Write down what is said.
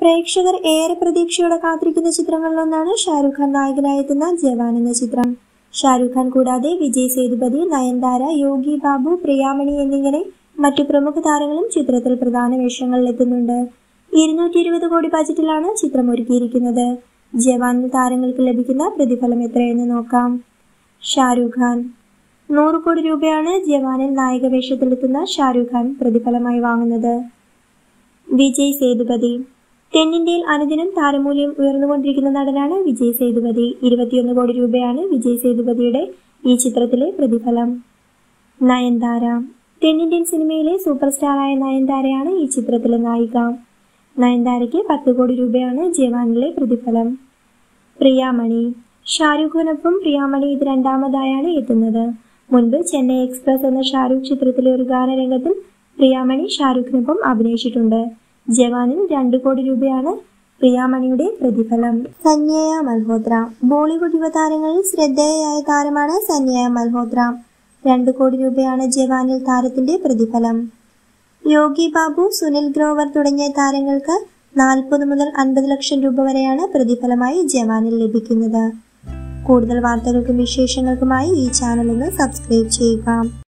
പ്രേക്ഷകർ ഏറെ പ്രതീക്ഷയോടെ കാത്തിരിക്കുന്ന ചിത്രങ്ങളിലൊന്നാണ് ഷാരൂഖ് ഖാൻ നായകനായി എത്തുന്ന ജവാൻ എന്ന ചിത്രം ഷാരൂഖ് ഖാൻ കൂടാതെ വിജയ് സേതുപതി നയൻതാര യോഗി ബാബു പ്രിയാമണി എന്നിങ്ങനെ മറ്റു പ്രമുഖ താരങ്ങളും ചിത്രത്തിൽ പ്രധാന വേഷങ്ങളിൽ എത്തുന്നുണ്ട് ഇരുന്നൂറ്റി ഇരുപത് കോടി ബജറ്റിലാണ് ചിത്രം ഒരുക്കിയിരിക്കുന്നത് ജവാനിൽ താരങ്ങൾക്ക് ലഭിക്കുന്ന പ്രതിഫലം എത്രയെന്ന് നോക്കാം ഷാരൂഖ് ഖാൻ നൂറ് കോടി രൂപയാണ് ജവാനിൽ നായക വേഷത്തിലെത്തുന്ന ഷാരൂഖ് ഖാൻ പ്രതിഫലമായി വാങ്ങുന്നത് വിജയ് സേതുപതി തെന്നിന്ത്യയിൽ അനുദിനം താരമൂല്യം ഉയർന്നുകൊണ്ടിരിക്കുന്ന നടനാണ് വിജയ് സേതുപതി ഇരുപത്തിയൊന്ന് കോടി രൂപയാണ് വിജയ് സേതുപതിയുടെ ഈ ചിത്രത്തിലെ പ്രതിഫലം നയൻതാര തെന്നിന്ത്യൻ സിനിമയിലെ സൂപ്പർ സ്റ്റാറായ നയൻതാരയാണ് ഈ ചിത്രത്തിലെ നായിക നയൻതാരയ്ക്ക് പത്ത് കോടി രൂപയാണ് ജവാനിലെ പ്രതിഫലം പ്രിയാമണി ഷാരൂഖ് ഖാനൊപ്പം പ്രിയാമണി ഇത് രണ്ടാമതായാണ് എത്തുന്നത് മുൻപ് ചെന്നൈ എക്സ്പ്രസ് എന്ന ഷാരൂഖ് ചിത്രത്തിലെ ഒരു ഗാനരംഗത്തിൽ പ്രിയാമണി ഷാരൂഖിനൊപ്പം അഭിനയിച്ചിട്ടുണ്ട് ജവാനിൽ രണ്ടു കോടി രൂപയാണ് പ്രിയാമണിയുടെ പ്രതിഫലം സന്യയ മൽഹോത്ര ബോളിവുഡ് യുവതാരങ്ങളിൽ ശ്രദ്ധേയയായ താരമാണ് സന്യയ മൽഹോത്ര രണ്ടു കോടി രൂപയാണ് ജവാനിൽ താരത്തിന്റെ പ്രതിഫലം യോഗി ബാബു സുനിൽ ഗ്രോവർ തുടങ്ങിയ താരങ്ങൾക്ക് നാൽപ്പത് മുതൽ അൻപത് ലക്ഷം രൂപ വരെയാണ് പ്രതിഫലമായി ജവാനിൽ ലഭിക്കുന്നത് കൂടുതൽ വാർത്തകൾക്കും വിശേഷങ്ങൾക്കുമായി ഈ ചാനൽ ഒന്ന് സബ്സ്ക്രൈബ് ചെയ്യുക